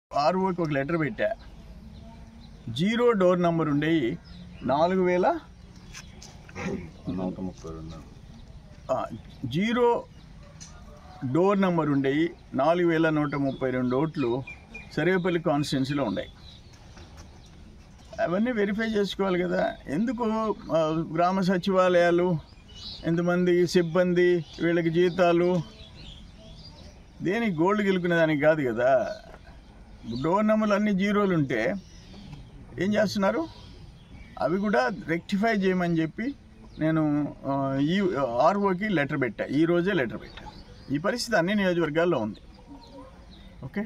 ఆర్ఓకి ఒక లెటర్ పెట్టా zero door number ఉండేవి నాలుగు వేల నూట ముప్పై రెండు ఆ, జీరో డోర్ నెంబర్ ఉండేవి నాలుగు వేల నూట ముప్పై రెండు ఓట్లు సర్వేపల్లి కాన్స్టిట్యున్సీలో ఉన్నాయి అవన్నీ వెరిఫై చేసుకోవాలి కదా ఎందుకు ఆ, గ్రామ సచివాలయాలు ఎంతమంది సిబ్బంది వీళ్ళకి జీతాలు దేనికి గోల్డ్ గెలుకునే దానికి కాదు కదా డోర్ నెంబర్లు అన్ని జీరోలు ఉంటే ఏం చేస్తున్నారు అవి కూడా రెక్టిఫై చేయమని చెప్పి నేను ఆ, ఈ ఆర్ఓకి లెటర్ పెట్టా ఈ రోజే లెటర్ పెట్టా ఈ పరిస్థితి అన్ని నియోజకవర్గాల్లో ఉంది okay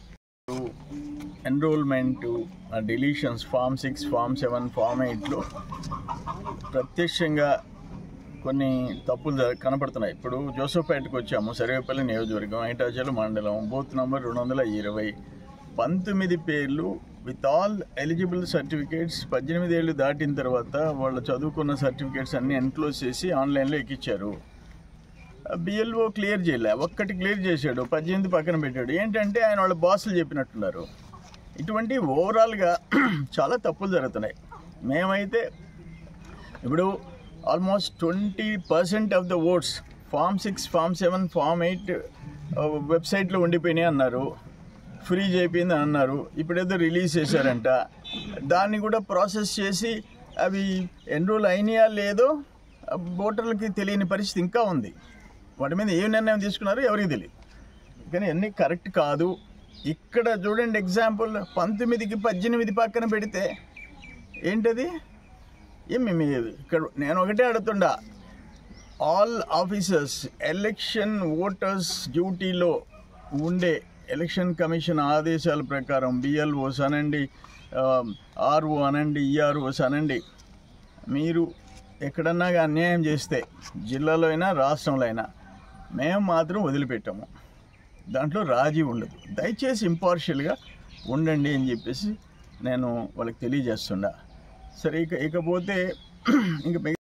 enrolment deletions form six form seven form ఎయిట్లో ప్రత్యక్షంగా కొన్ని తప్పులు జర- కనపడుతున్నాయి ఇప్పుడు జోసఫ్పేటకు వచ్చాము సర్వేపల్లి నియోజకవర్గం ఐటాచలు మండలం బూత్ నంబర్ రెండు వందల ఇరవై పంతొమ్మిది పేర్లు విత్ ఆల్ ఎలిజిబుల్ సర్టిఫికేట్స్ పద్దెనిమిది ఏళ్ళు దాటిన తర్వాత వాళ్ళు చదువుకున్న సర్టిఫికేట్స్ అన్ని ఎన్క్లోజ్ చేసి ఆన్లైన్లో ఎక్కించారు బిఎల్ఓ క్లియర్ చేయలే ఒక్కటి క్లియర్ చేశాడు పద్దెనిమిది పక్కన పెట్టాడు ఏంటంటే ఆయన వాళ్ళ బాసులు చెప్పినట్టున్నారు ఇటువంటి ఓవరాల్గా చాలా తప్పులు జరుగుతున్నాయి మేమైతే ఇప్పుడు almost twenty percent of the votes form six form seven form eight వెబ్సైట్లో ఉండిపోయినాయి అన్నారు ఫ్రీ చేయింది అన్నారు ఇప్పుడేదో రిలీజ్ చేశారంట దాన్ని కూడా ప్రాసెస్ చేసి అవి ఎన్రోల్ అయినాయా లేదో ఓటర్లకి తెలియని పరిస్థితి ఇంకా ఉంది వాటి మీద ఏ నిర్ణయం తీసుకున్నారో ఎవరికి తెలియదు కానీ అన్నీ కరెక్ట్ కాదు ఇక్కడ చూడండి ఎగ్జాంపుల్ పంతొమ్మిదికి పద్దెనిమిది పక్కన పెడితే ఏంటది ఏమి మీ ఇక్కడ నేను ఒకటే అడుగుతుండా ఆల్ ఆఫీసర్స్ ఎలక్షన్ ఓటర్స్ డ్యూటీలో ఉండే ఎలక్షన్ కమిషన్ ఆదేశాల ప్రకారం బిఎల్ఓస్ అనండి ఆర్ఓ అనండి ఈఆర్ఓస్ అనండి మీరు ఎక్కడన్నా గా అన్యాయం చేస్తే జిల్లాలో అయినా రాష్ట్రంలో అయినా మేము మాత్రం వదిలిపెట్టాము దాంట్లో రాజీ ఉండదు దయచేసి ఇంపార్షియల్గా ఉండండి అని చెప్పేసి నేను వాళ్ళకి తెలియజేస్తుండా సరే ఇక ఇకపోతే ఇంక మిగ-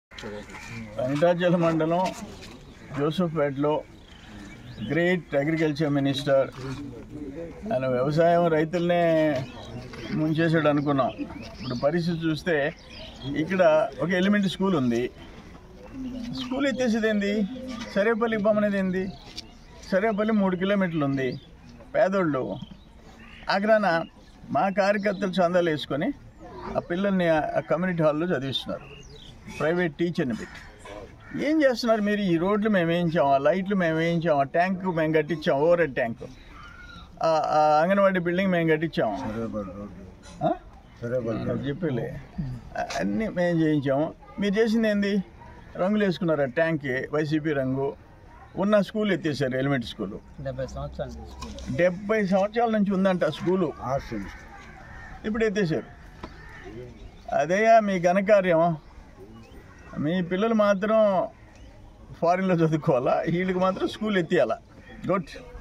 వెంకటాచల మండలం జోసఫ్పేటలో గ్రేట్ అగ్రికల్చర్ మినిస్టర్ ఆయన వ్యవసాయం రైతులనే ముంచేసాడు అనుకున్నాం ఇప్పుడు పరిస్థితి చూస్తే ఇక్కడ ఒక ఎలిమెంటరీ స్కూల్ ఉంది స్కూల్ ఎత్తేసేది ఏంది సరేపల్లికి బొమ్మనేది ఏంది సరేపల్లి మూడు కిలోమీటర్లు ఉంది పేదోళ్ళు ఆగ్రాన మా కార్యకర్తలు చందాలు వేసుకొని ఆ పిల్లల్ని ఆ- ఆ కమ్యూనిటీ హాల్లో చదివిస్తున్నారు ప్రైవేట్ టీచర్ని పెట్టి ఏం చేస్తున్నారు మీరు ఈ రోడ్లు మేము వేయించాం ఆ లైట్లు మేము వేయించాం ఆ ట్యాంక్ మేము కట్టించాం ఓవర్ హెడ్ ట్యాంక్ ఆ ఆ అంగన్వాడీ బిల్డింగ్ మేము కట్టించాం సరేపల్లి రోడ్డు ఆ? సరేపల్లి అది చెప్పలే అన్నీ మేము చేయించాము మీరు చేసింది ఏంది రంగులు వేసుకున్నారు ఆ ట్యాంక్కి వైసీపీ రంగు ఉన్న స్కూల్ ఎత్తేసారు ఎలిమెంటరీ స్కూలు డెబ్బై సంవత్సరాలు స్కూల్ డెబ్బై సంవత్సరాల నుంచి ఉందంట ఆ స్కూలు ఆర్ట్స్ ఇప్పుడు ఎత్తేసారు అదేయా మీ ఘనకార్యం మీ పిల్లలు మాత్రం ఫారిన్లో చదువుకోవాలా వీళ్ళకి మాత్రం స్కూల్ ఎత్తేయాలా గుడ్